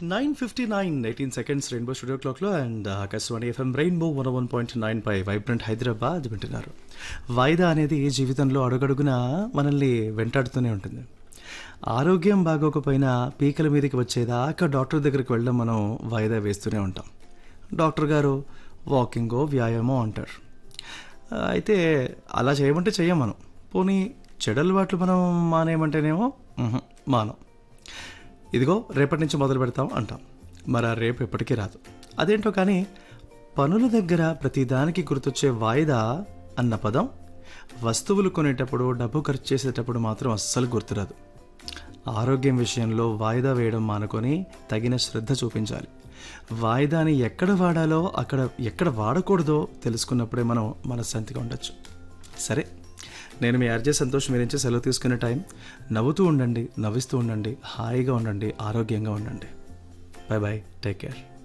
nine fifty nine eighteen seconds rainbow studio క్లాక్లో and Akashvani FM rainbow one one point nine పై vibrant Hyderabad వింటున్నారు వాయిదా అనేది జీవితంలో అడుగడుగునా మనల్ని వెంటాడుతూనే ఉంటుంది ఆరోగ్యం బాగోకపోయినా పీకల మీదకి వచ్చేదాకా డాక్టర్ దగ్గరికి వెళ్ళడం మనం వాయిదా వేస్తూనే ఉంటాం డాక్టర్ గారు వాకింగో వ్యాయామం అంటారు ఆ, అయితే అలా చేయమంటే చెయ్యం మనం పోనీ చెడలవాట్లు మనం మానేయమంటేనేమో ఉహుం, మానం ఇదిగో రేపటి నుంచి మొదలు పెడతాం అంటాం మరి ఆ రేపు ఎప్పటికీ రాదు అదేంటో కానీ పనుల దగ్గర ప్రతిదానికి గుర్తొచ్చే వాయిదా అన్న పదం వస్తువులు కొనేటప్పుడు డబ్బు ఖర్చు చేసేటప్పుడు మాత్రం అస్సలు గుర్తురాదు ఆరోగ్యం విషయంలో వాయిదా వేయడం మానుకొని తగిన శ్రద్ధ చూపించాలి వాయిదాని ఎక్కడ వాడాలో అక్కడ ఎక్కడ వాడకూడదో తెలుసుకున్నప్పుడే మనం మనశ్శాంతిగా ఉండొచ్చు సరే నేను మీ ఆర్జే సంతోష్ మీ నుంచి సెలవు తీసుకునే టైం నవ్వుతూ ఉండండి నవ్విస్తూ ఉండండి హాయిగా ఉండండి ఆరోగ్యంగా ఉండండి బాయ్ బాయ్ టేక్ కేర్